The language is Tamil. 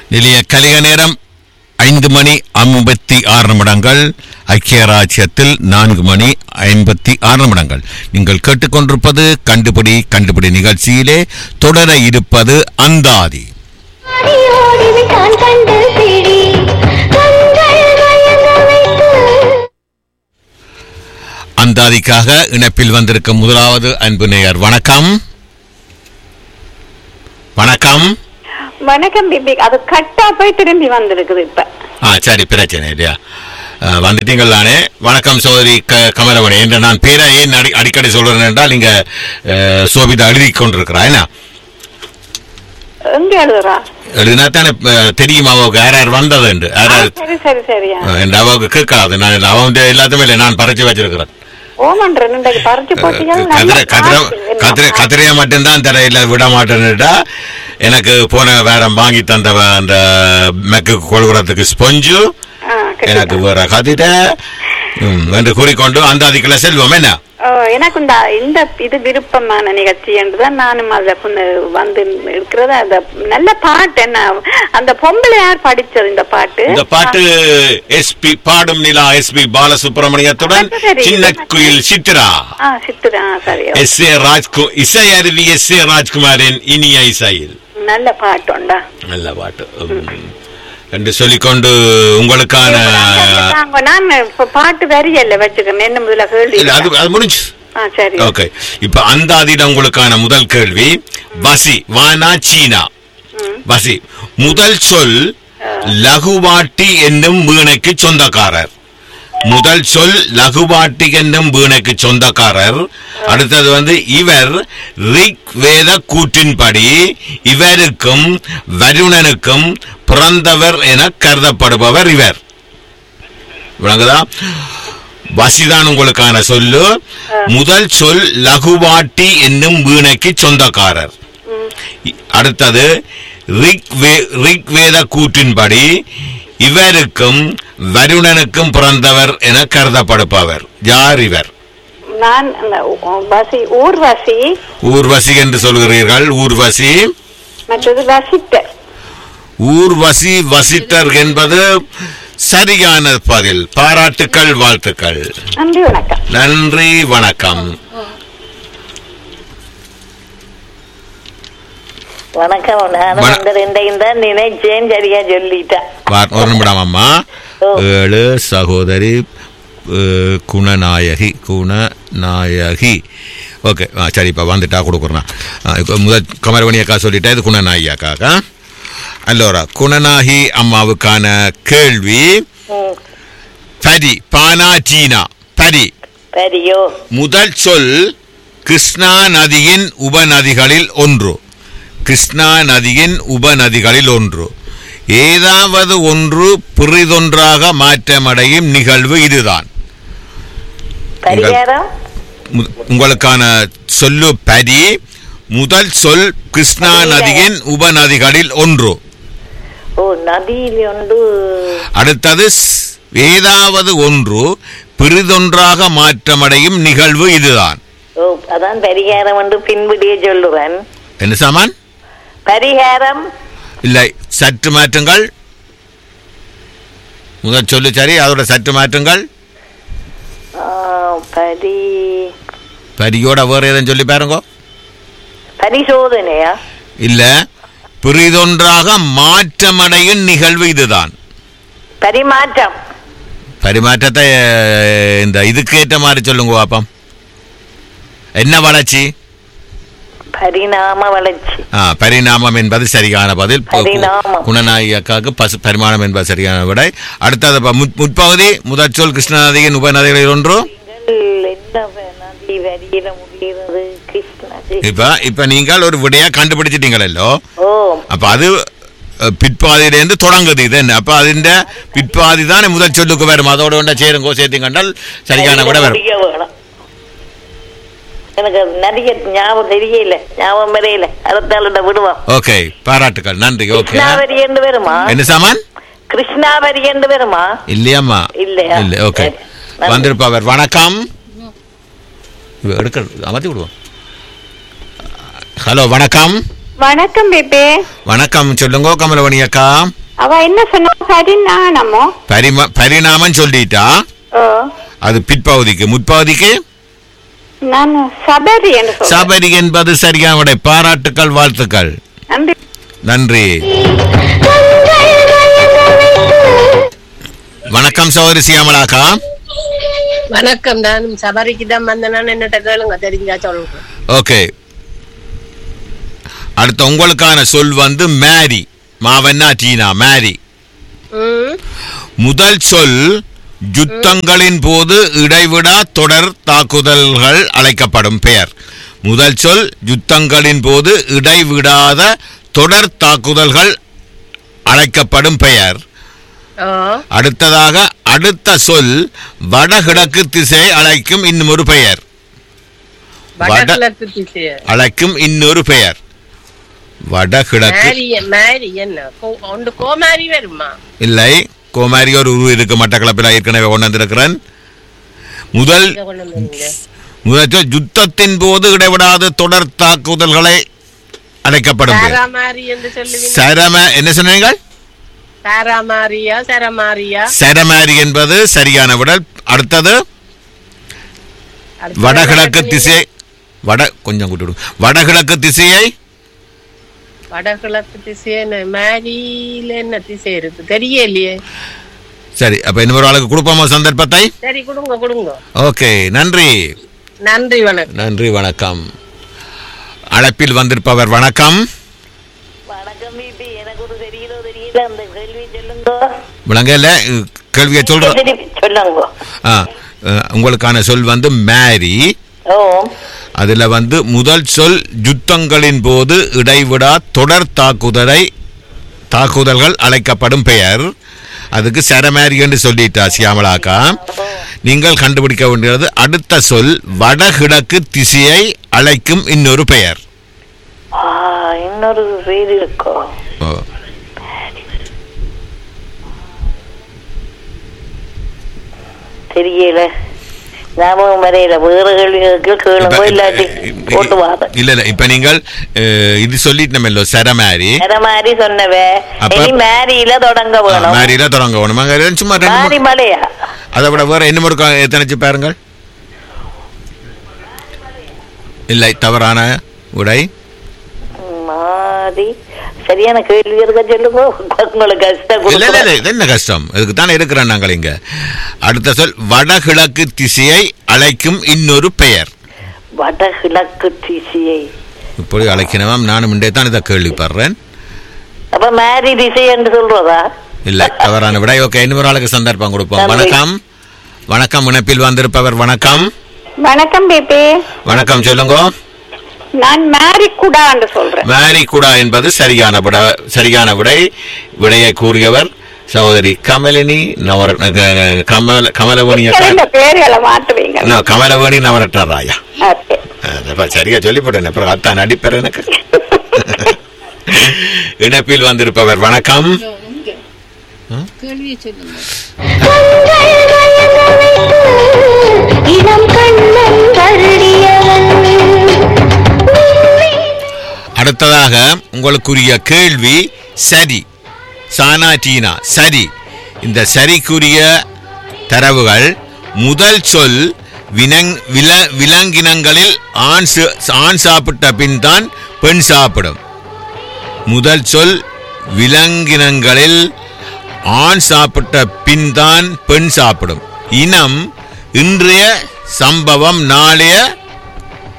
நிலைய கலிக நேரம் ஐந்து மணி ஐம்பத்தி ஆறு நிமிடங்கள் ஐக்கிய ராஜ்யத்தில் நான்கு மணி ஐம்பத்தி ஆறு நிமிடங்கள் நீங்கள் கேட்டுக்கொண்டிருப்பது கண்டுபிடி கண்டுபிடி நிகழ்ச்சியிலே தொடர இருப்பது அந்தாதி ஓடிவிட்டான் கண்டு பிடி கண்கள் மயங்க வைத்து அந்தாதிக்காக இணைப்பில் வந்திருக்கும் முதலாவது அன்பு நேயர் வணக்கம் வணக்கம் வணக்கம் பிபி அது கட்டா போய் திரும்பி வந்திருக்குது இப்ப ஆ சரி பிரச்சனை இல்லையா ஆ, வந்துட்டீங்களானே வணக்கம் சோதரி க கமலவணி என்று நான் பேரை ஏன் அடி அடிக்கடி சொல்றேன் என்றால் இங்க அஹ், சோபிதா எழுதி கொண்டிருக்கிறா என்ன எங்க எழுதுறா எழுதினா தானே அஹ், தெரியும் அவருக்கு யார் யார் வந்தது என்று யார் ஆ, யார் சரி சரி சரியா அஹ், என்று அவருக்கு கேட்காது நான் அவன் வந்து எல்லாத்தையுமே இல்லை நான் பறிச்சு வச்சிருக்கிறேன் ஓமன்ற இன்றைக்கு பறிச்சு போட்டீங்க கதிரை கதிரை கதிரை கதிரையா மட்டும்தான் தரையில விட மாட்டேன்னுட்டா எனக்கு போன வேறம் வாங்கி தந்த வ- அந்த மெக்கு கொள்கிறதுக்கு ஸ்பொஞ்சு எனக்கு வேற கதிரை ம், என்று கூறிக்கொண்டு அந்த அதுக்குள்ள செல்வம் என்ன எனக்கு இந்த இந்த இது விருப்பமான நிகழ்ச்சி என்றுதான் நானும் அதை புண்ணு வந்து இருக்கிறது அந்த நல்ல பாட்டு என்ன அந்த பொம்பளை யார் படிச்சது இந்த பாட்டு இந்த பாட்டு எஸ்பி பாடும் நிலா எஸ்பி பாலசுப்ரமணியத்துடன் அது சரி. சின்ன குயில் சித்ரா ஆ சித்துரா சரி எஸ் ஏ ராஜ்கு இசை அருவி எஸ் ஏ ராஜ்குமாரின் இனிய இசையில் நல்ல பாட்டு உண்டா நல்ல பாட்டு ம். என்று சொல்லிக்கொண்டு உங்களுக்கான நாங்க- நான் இப்ப பாட்டு வரியல்ல வச்சுக்கிறேன் என்ன முதல்ல கேள்வி இல்ல, அது அது முடிஞ்சு ஆ சரி ஓகே இப்ப அந்த அதில உங்களுக்கான முதல் கேள்வி வசி வானா சீனா வசி முதல் சொல் லகுவாட்டி என்னும் வீணைக்கு சொந்தக்காரர் முதல் சொல் லகுவாட்டி என்னும் வீணைக்கு சொந்தக்காரர் அடுத்தது வந்து இவர் ரிக் வேத கூற்றின்படி இவருக்கும் வருணனுக்கும் பிறந்தவர் என கருதப்படுபவர் இவர் விளங்குதா வசிதான் உங்களுக்கான சொல்லு முதல் சொல் லகுவாட்டி என்னும் வீணைக்கு சொந்தக்காரர் இ- அடுத்தது ரிக் வே- ரிக் வேத கூற்றின்படி இவருக்கும் வருணனுக்கும் பிறந்தவர் என கருதப்படுபவர் யார் இவர் நான் அந்த உ- வசி ஊர்வசி ஊர்வசி என்று சொல்கிறீர்கள் ஊர்வசி மற்றது வசிட்டர் ஊர்வசி வசிட்டர் என்பது சரியான பதில் பாராட்டுக்கள் வாழ்த்துக்கள் நன்றி வணக்கம் நன்றி வணக்கம் வணக்கம் நானும் வண- அந்த ரெண்டையும் தான் நினைச்சேன் சரியா சொல்லிட்டேன் வா- ஒரு நிமிடம் அம்மா ஓ. ஏழு சகோதரி அஹ், குணநாயகி குணநாயகி ஓகே ஆ சரி இப்போ வந்துட்டா கொடுக்குறேன் இப்போ முதல் கமரவணி அக்கா சொல்லிட்டா இது குணநாயகி அக்காக்கா அல்லோரா குணநாயகி அம்மாவுக்கான கேள்வி ம், பரி பானா சீனா பரி சரியோ முதல் சொல் கிருஷ்ணா நதியின் உபநதிகளில் ஒன்று கிருஷ்ணா நதியின் உபநதிகளில் ஒன்று ஏதாவது ஒன்று பிறிதொன்றாக மாற்றமடையும் நிகழ்வு இதுதான் பரிகாரம் மு- உங்களுக்கான சொல்லு பரி முதல் சொல் கிருஷ்ணா நதியின் உபநதிகளில் ஒன்று ஓ நதியில் ஒன்று அடுத்தது ஸ்- ஏதாவது ஒன்று பிறிதொன்றாக மாற்றமடையும் நிகழ்வு இதுதான் ஓ அதான் பரிகாரம் என்று பின்புடியே சொல்லுவேன் என்ன சாமான் பரிகாரம் இல்லை சற்று மாற்றுங்கள் முதல் சொல்லு சரி அதோட சற்று மாற்றுங்கள் ஆ, பரி பரியோட வேற எதுவும் சொல்லி பாருங்க பரிசோதனையா இல்ல பிறிதொன்றாக மாற்றமடையும் நிகழ்வு இதுதான் பரிமாற்றம் பரிமாற்றத்தை அஹ், இந்த இதுக்கு ஏற்ற மாதிரி சொல்லுங்க பாப்பம் என்ன வளர்ச்சி பரிணாம வளர்ச்சி ஆ, பரிணாமம் என்பது சரியான பதில் பு- பரிணாமம். குணநாயகி அக்காவுக்கு பசு பரிமாணம் என்பது சரியான விடை அடுத்தது ப- முற்- முற்பகுதி முதற் சொல் கிருஷ்ணநதியின் உபநதிகளில் ஒன்று நீங்கள் என்ன நதி வரியில முடிகிறது கிருஷ்ணா இப்ப இப்ப நீங்கள் ஒரு விடையா கண்டுபிடிச்சிட்டீங்களோ ஓ அப்ப அது அஹ், பிற்பாதியிலேருந்து தொடங்குது இது என்ன அப்ப அதிண்ட பிற்பாதி தானே முதல் சொல்லுக்கு வரும் அதோட ஒன்றா சேருங்கோ சேர்த்து கண்டால் சரியான விட வரும் முடிய வேணும். எனக்கு நதிய ஞாபகம் தெரியல ஞாபகம் வரையில அடுத்தாளுட விடுவோம் ஓகே பாராட்டுக்கள் நன்றி ஓகே கிருஷ்ணாவரி என்று வருமா என்ன சாமான் கிருஷ்ணாவரி என்று வருமா இல்லையாம்மா இல்லையா? இல்ல ஓகே சரி. நன்றி. வந்திருப்பவர் வணக்கம் இவ எடுக்க அமர்த்தி விடுவோம் ஹலோ வணக்கம் வணக்கம் பேபே வணக்கம் சொல்லுங்க கமலவணி அக்கா அவ என்ன சொன்னா பரிணாமோ பரிம பரிணாமம் சொல்லிட்டா ஓ அது பிற்பகுதிக்கு முற்பகுதிக்கு நான் சபரி என்று சொல்றேன் சபரி என்பது சரியான விடை பாராட்டுக்கள் வாழ்த்துக்கள் நன்றி நன்றி கண்கள் மயங்க வைத்து வணக்கம் சௌதரி சியாமலாக்கா வணக்கம் நான் சபரிக்கு தான் வந்தேன் என்னட்ட கேளுங்க தெரிஞ்சா சொல்லுங்க ஓகே அடுத்து உங்களுக்கான சொல் வந்து மேரி மாவன்னா டீனா மேரி ம் முதல் சொல் யுத்தங்களின் போது இடைவிடா தொடர் தாக்குதல்கள் அழைக்கப்படும் பெயர் முதல் சொல் யுத்தங்களின் போது இடைவிடாத தொடர் தாக்குதல்கள் அழைக்கப்படும் பெயர் ஓ அடுத்ததாக அடுத்த சொல் வடகிழக்கு திசை அழைக்கும் இன்னொரு பெயர் வடகிழக்கு திசை அழைக்கும் இன்னொரு பெயர் வடகிழக்கு மேரி மேரி என்ன கோ- ஒன்று கோமாரி வருமா இல்லை கோமாரி ஒரு உருவம் இருக்கு மட்டக்களப்பில் ஏற்கனவே கொண்டு வந்திருக்கிறேன் முதல் இதை கொண்டு வந்துருங்க. முதல் சொல் யுத்தத்தின் போது இடைவிடாத தொடர் தாக்குதல்களை அழைக்கப்படும் பெயர். சாராமாரி என்று சொல்லுவீங்க சரம என்ன சொன்னீங்கள் சாராமாரியா சரமாரியா சரமாரி என்பது சரியான விடல் அடுத்தது அடுத்து வடகிழக்கு என்ன திசை வட கொஞ்சம் கூட்டி விடு. வடகிழக்கு திசையை வடகிழக்கு திசை என்ன மேரியில என்ன திசை இருக்கு தெரியலையே சரி அப்ப இன்னொரு ஆளுக்கு கொடுப்போமா சந்தர்ப்பத்தை சரி கொடுங்க கொடுங்க ஓகே நன்றி நன்றி வணக்கம் நன்றி வணக்கம் அழைப்பில் வந்திருப்பவர் வணக்கம் வணக்கம் பிபி எனக்கு ஒரு தெரியலோ தெரியல அந்த கேள்வி சொல்லுங்க விளங்கல கேள்வியை சொல்ற திருப்பி சொல்லுங்க ஆ, அஹ், உங்களுக்கான சொல் வந்து மேரி ஓ அதுல வந்து முதல் சொல் யுத்தங்களின் போது இடைவிடா தொடர் தாக்குதலை தாக்குதல்கள் அழைக்கப்படும் பெயர் அதுக்கு சரமேரி என்று சொல்லிட்டா சியாமலாக்கா நீங்கள் கண்டுபிடிக்க வேண்டியது அடுத்த சொல் வடகிழக்கு திசையை அழைக்கும் இன்னொரு பெயர் ஆ, இன்னொரு பேர் இருக்கோ ஓ. தெரியல ஞாபகம் வரையில வேறு கேள்விகளுக்கு கேளுங்க இப்ப- இல்லாட்டி இப்ப- போட்டு வாத இல்ல இல்ல இப்ப நீங்கள் அஹ், இது சொல்லிட்டோமல்லோ சரமேரி வேற மாதிரி சொன்னவ அப்ப- இனி மேரியில தொடங்க வேணும் மேரியில தொடங்க வேணும் அங்க சும்மா ரெண்டு மாரி மூணு- மலையா அதை விட வேற என்ன ஒரு எத்தனைச்சு பாருங்கள் இல்லை தவறான உடை மாரி சரியான கேள்வி இருக்க சொல்லுங்க உங்களுக்கு கஷ்டம் இல்ல இல்ல கொடுக்குறேன். இல்ல இது என்ன கஷ்டம் இதுக்கு தானே இருக்கிறோம் நாங்கள் இங்க அடுத்த சொல் வடகிழக்கு திசையை அழைக்கும் இன்னொரு பெயர் வடகிழக்கு திசையை இப்படி அழைக்கணும் நானும் இன்றே தான் இதை கேள்விப்படுறேன் அப்ப மேரி திசை என்று சொல்றதா இல்லை தவறான விடை ஓகே இன்னொரு ஆளுக்கு சந்தர்ப்பம் கொடுப்போம் நன்றி. வணக்கம் வணக்கம் இணைப்பில் வந்திருப்பவர் வணக்கம் வணக்கம் பேபே வணக்கம் சொல்லுங்க நான் மேரி குடா என்று சொல்றேன் மேரி குடா என்பது சரியான விட சரியான விடை விடையை கூறியவர் சகோதரி கமலினி நவர க- கமல கமலவணி அக்கா. இந்த பேர்களை மாட்டுவீங்க No, கமலவணி நவரட்டாராயா ஓகே அப்ப சரியா சொல்லிவிட்டேன் அப்புறம் அத்தான் அடிப்பேர் எனக்கு இணைப்பில் வந்திருப்பவர் வணக்கம் இளம் கண்ணன் கருடியவன் அடுத்ததாக உங்களுக்குரிய கேள்வி சரி சானா டீனா சரி இந்த சரிக்குரிய தரவுகள் முதல் சொல் வினங் வில விலங்கினங்களில் ஆண் சு- ஆண் சாப்பிட்ட பின் தான் பெண் சாப்பிடும் முதல் சொல் விலங்கினங்களில் ஆண் சாப்பிட்ட பின் தான் பெண் சாப்பிடும் இனம் இன்றைய சம்பவம் நாளைய